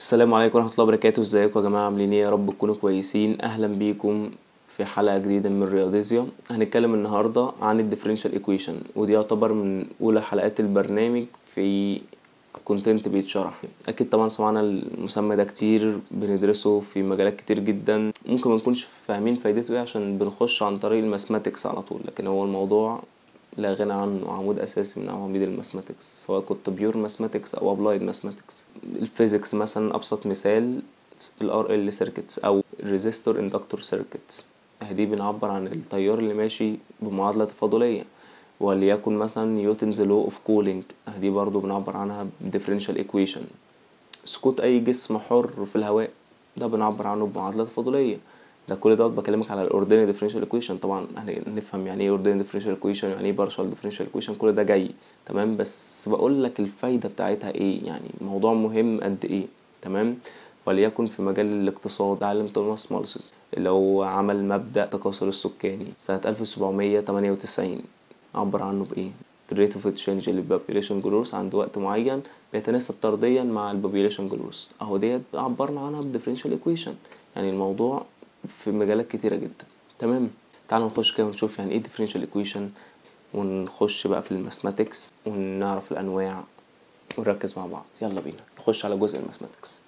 السلام عليكم ورحمة الله وبركاته ازيكم يا جماعة عاملين ايه يا رب تكونوا كويسين اهلا بيكم في حلقة جديدة من رياضيزيا هنتكلم النهاردة عن الديفرنشال ايكويشن ودي يعتبر من اولى حلقات البرنامج في كونتنت بيتشرح اكيد طبعا سمعنا المسمى ده كتير بندرسه في مجالات كتير جدا ممكن ما نكونش فاهمين فايدته ايه عشان بنخش عن طريق الماثماتكس على طول لكن هو الموضوع لا غنى عنه عمود اساسي من عواميد الماثماتكس سواء كنت بيور ماثماتكس او ابلايد ماثماتكس الفيزيكس مثلا ابسط مثال الار ال سيركتس او الريزيستور اندكتور سيركتس دي بنعبر عن التيار اللي ماشي بمعادله تفاضليه وليكن مثلا نيوتنز لو اوف كولينج دي برضو بنعبر عنها بديفرنشال ايكويشن سقوط اي جسم حر في الهواء ده بنعبر عنه بمعادله تفاضليه ده كل دوت بكلمك على الاوردينري ديفرنشال ايكويشن طبعا هنفهم يعني ايه اوردينري ديفرنشال ايكويشن يعني ايه بارشال ديفرنشال ايكويشن كل ده جاي تمام بس بقول لك الفايده بتاعتها ايه يعني موضوع مهم قد ايه تمام وليكن في مجال الاقتصاد علم توماس مالثus اللي هو عمل مبدأ التكاثر السكاني سنة 1798 عبر عنه بإيه؟ الريت اوف تشينج للبوبيليشن جروث عند وقت معين بيتناسب طرديا مع البوبيليشن جروث اهو ديت عبرنا عنها بديفرنشال ايكويشن يعني الموضوع في مجالات كتيرة جدا تمام تعالوا نخش كده ونشوف يعني ايه differential equation ونخش بقى في الماثماتكس ونعرف الانواع ونركز مع بعض يلا بينا نخش على جزء الماثماتكس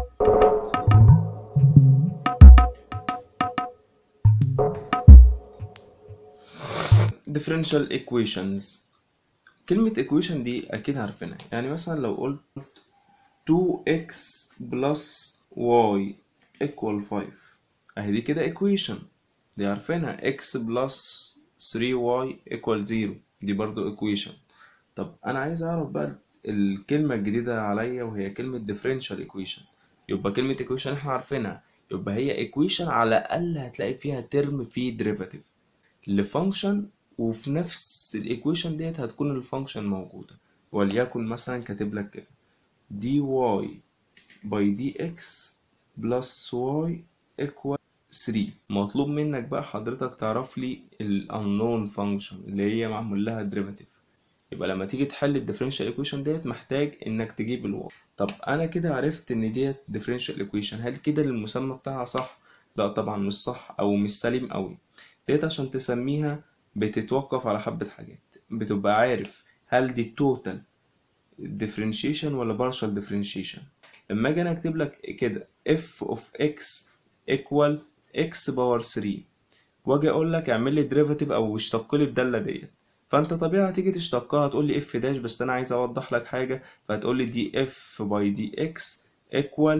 differential equations كلمة equation دي أكيد عارفينها يعني مثلا لو قلت 2x plus y equal 5 اهي دي كده equation دي عارفينها x plus 3y equal 0 دي برضو equation طب انا عايز اعرف بقى الكلمة الجديدة عليا وهي كلمة differential equation يبقى كلمة equation احنا عارفينها يبقى هي equation على الاقل هتلاقي فيها ترم فيه derivative لفانكشن وفي نفس الايكويشن ديت هتكون الفانكشن موجودة وليكن مثلا كاتب لك كده dy by dx plus y equal 3 مطلوب منك بقى حضرتك تعرف لي ال unknown function اللي هي معمول لها derivative يبقى لما تيجي تحل الديفرنشال ايكويشن ديت محتاج انك تجيب الواي طب انا كده عرفت ان ديت ديفرنشال ايكويشن هل كده المسمى بتاعها صح لا طبعا مش صح او مش سليم قوي ديت عشان تسميها بتتوقف على حبة حاجات بتبقى عارف هل دي total differentiation ولا partial differentiation لما اجي انا اكتب لك كده f of x equal x باور 3 واجي اقول لك اعمل لي derivative او اشتق لي الداله ديت فانت طبيعي هتيجي تشتقها هتقول لي f داش بس انا عايز اوضح لك حاجه فهتقول لي دي f باي دي x equal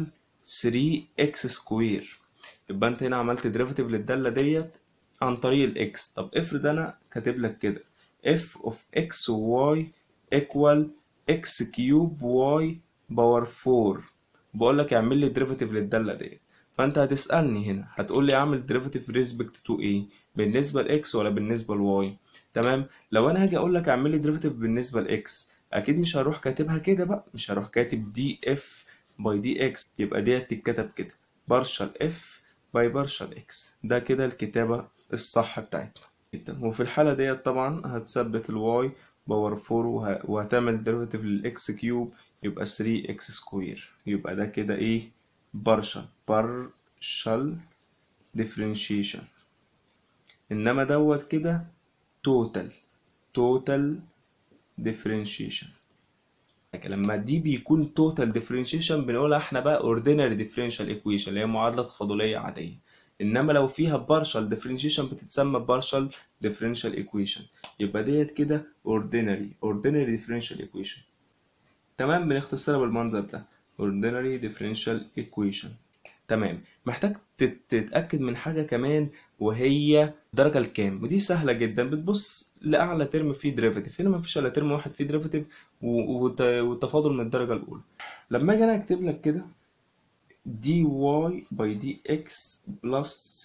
3x سكوير يبقى انت هنا عملت derivative للداله ديت عن طريق الاكس طب افرض انا كاتب لك كده f of x و y equal x cube y باور 4 بقول لك اعمل لي derivative للداله ديت فانت هتسالني هنا هتقول لي اعمل derivative respect to ايه بالنسبه لاكس ولا بالنسبه لواي تمام لو انا هاجي اقول لك اعمل لي derivative بالنسبه لاكس اكيد مش هروح كاتبها كده بقى مش هروح كاتب دي اف باي دي اكس يبقى ديت تتكتب كده بارشل اف باي بارشل اكس ده كده الكتابه الصح بتاعتنا جدا وفي الحاله ديت طبعا هتثبت الواي باور 4 وهتعمل ديريفاتيف للاكس كيوب يبقى 3 اكس سكوير يبقى ده كده ايه بارشل بارشل ديفرنشيشن انما دوت كده توتال توتال ديفرنشيشن لما دي بيكون توتال ديفرنشيشن بنقولها احنا بقى اوردينري ديفرنشال ايكويشن اللي هي معادله تفاضليه عاديه انما لو فيها بارشال ديفرنشيشن بتتسمى بارشال ديفرنشال ايكويشن يبقى ديت كده اوردينري اوردينري ديفرنشال ايكويشن تمام بنختصرها بالمنظر ده اوردينري ديفرنشال ايكويشن تمام محتاج تتاكد من حاجه كمان وهي الدرجه الكام ودي سهله جدا بتبص لاعلى ترم فيه ديريفاتيف هنا مفيش الا ترم واحد فيه ديريفاتيف والتفاضل من الدرجه الاولى لما اجي انا اكتب لك كده dy by dx plus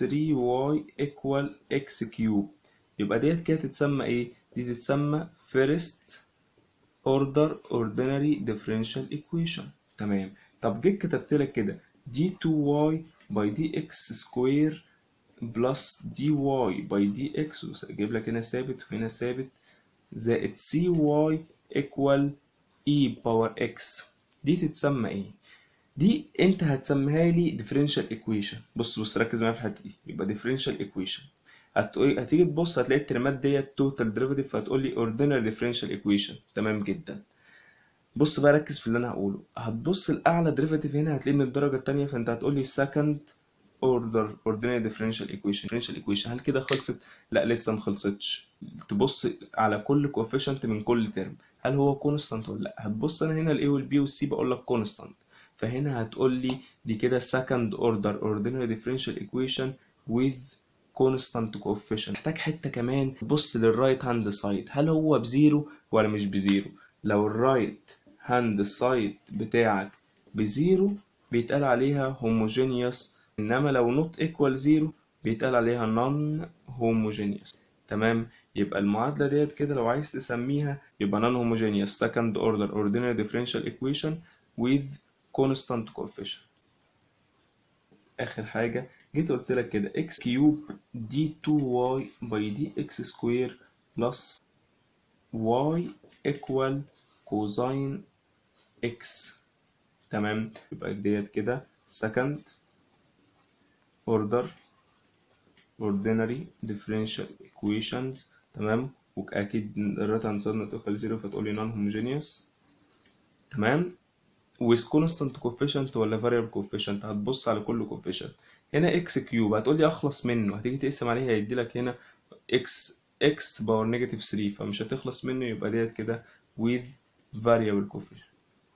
3y equal x cube يبقى ديت كده تتسمى ايه؟ دي تتسمى first order ordinary differential equation تمام طب جيت كتبت لك كده d2y by dx square plus dy by dx اجيب لك هنا ثابت وهنا ثابت زائد cy equal e باور x دي تتسمى ايه؟ دي انت هتسميها لي differential equation بص بص ركز معايا في الحته دي يبقى differential equation هتقول هتيجي تبص هتلاقي الترمات ديت total derivative فهتقول لي ordinary differential equation تمام جدا بص بقى ركز في اللي انا هقوله هتبص الاعلى ديريفاتيف هنا هتلاقيه من الدرجه الثانيه فانت هتقول لي second order ordinary differential equation differential equation هل كده خلصت لا لسه ما خلصتش تبص على كل coefficient من كل ترم هل هو constant ولا لا هتبص انا هنا الاي والبي والسي بقول لك constant فهنا هتقول لي دي كده second order ordinary differential equation with constant coefficient محتاج حته كمان تبص للرايت هاند سايد هل هو بزيرو ولا مش بزيرو لو الرايت هاند سايد بتاعك بزيرو بيتقال عليها homogeneous انما لو not equal زيرو بيتقال عليها non homogeneous تمام يبقى المعادلة ديت كده لو عايز تسميها يبقى non homogeneous second order ordinary differential equation with constant coefficient آخر حاجة جيت قلت لك كده x كيوب دي 2y باي دي x سكوير بلس y equal كوزين x تمام يبقى ديت كده second order ordinary differential equations تمام واكيد الريت هاند سايد نوت زيرو فتقول لي non homogeneous تمام with constant coefficient ولا variable coefficient هتبص على كل coefficient هنا x كيوب هتقول لي اخلص منه هتيجي تقسم عليه هيدي لك هنا x x باور نيجاتيف 3 فمش هتخلص منه يبقى ديت كده with variable coefficient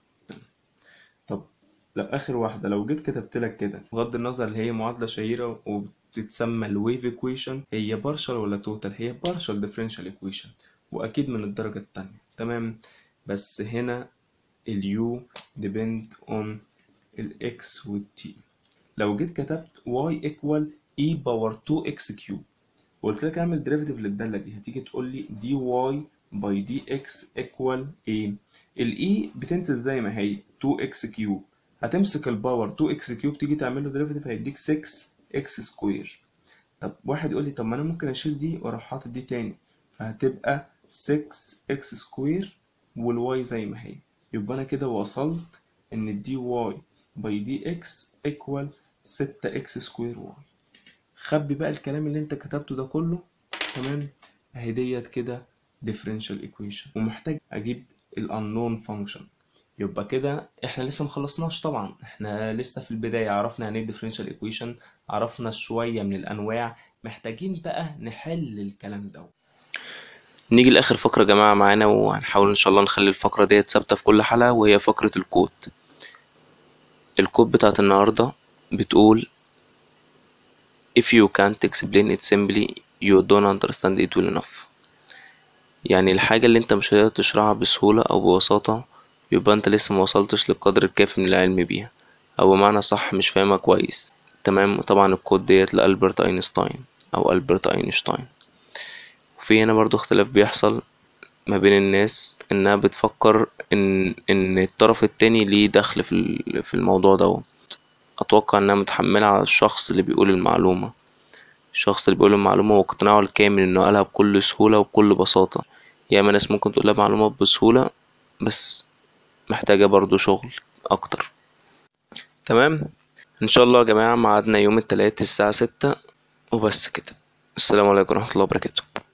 طب لو اخر واحده لو جيت كتبت لك كده بغض النظر اللي هي معادله شهيره وبتتسمى الويف ايكويشن هي بارشل ولا توتال هي بارشل ديفرنشال ايكويشن واكيد من الدرجه الثانيه تمام بس هنا اليو depend on الاكس والتي لو جيت كتبت y equal e باور 2x كيوب وقلت لك اعمل ديريفيتيف للداله دي هتيجي تقول لي dy باي dx equal ايه الاي بتنزل زي ما هي 2x كيوب هتمسك الباور 2x كيوب تيجي تعمل له ديريفيتيف هيديك 6x سكوير طب واحد يقول لي طب ما انا ممكن اشيل دي واروح حاطط دي تاني فهتبقى 6x سكوير والواي زي ما هي يبقى انا كده وصلت ان الدي واي باي دي اكس ايكوال 6 اكس سكوير واي خبي بقى الكلام اللي انت كتبته ده كله تمام اهي ديت كده differential equation ومحتاج اجيب الانون فانكشن يبقى كده احنا لسه مخلصناش طبعا احنا لسه في البداية عرفنا يعني ايه differential equation عرفنا شوية من الانواع محتاجين بقى نحل الكلام ده نيجي لآخر فقرة يا جماعة معانا وهنحاول إن شاء الله نخلي الفقرة ديت ثابتة في كل حلقة وهي فقرة الكود الكود بتاعت النهاردة بتقول if you can't explain it simply you don't understand it well enough يعني الحاجة اللي انت مش هتقدر تشرحها بسهولة أو ببساطة يبقى انت لسه موصلتش للقدر الكافي من العلم بيها أو بمعنى صح مش فاهمها كويس تمام طبعا الكود ديت لألبرت أينشتاين أو ألبرت أينشتاين وفي هنا برضو اختلاف بيحصل ما بين الناس انها بتفكر ان ان الطرف التاني ليه دخل في ال- في الموضوع دوت اتوقع انها متحملة على الشخص اللي بيقول المعلومة الشخص اللي بيقول المعلومة واقتناعه الكامل انه قالها بكل سهولة وبكل بساطة ياما ناس ممكن تقولها معلومات بسهولة بس محتاجة برضو شغل اكتر تمام ان شاء الله يا جماعة ميعادنا يوم التلات الساعة ستة وبس كده السلام عليكم ورحمة الله وبركاته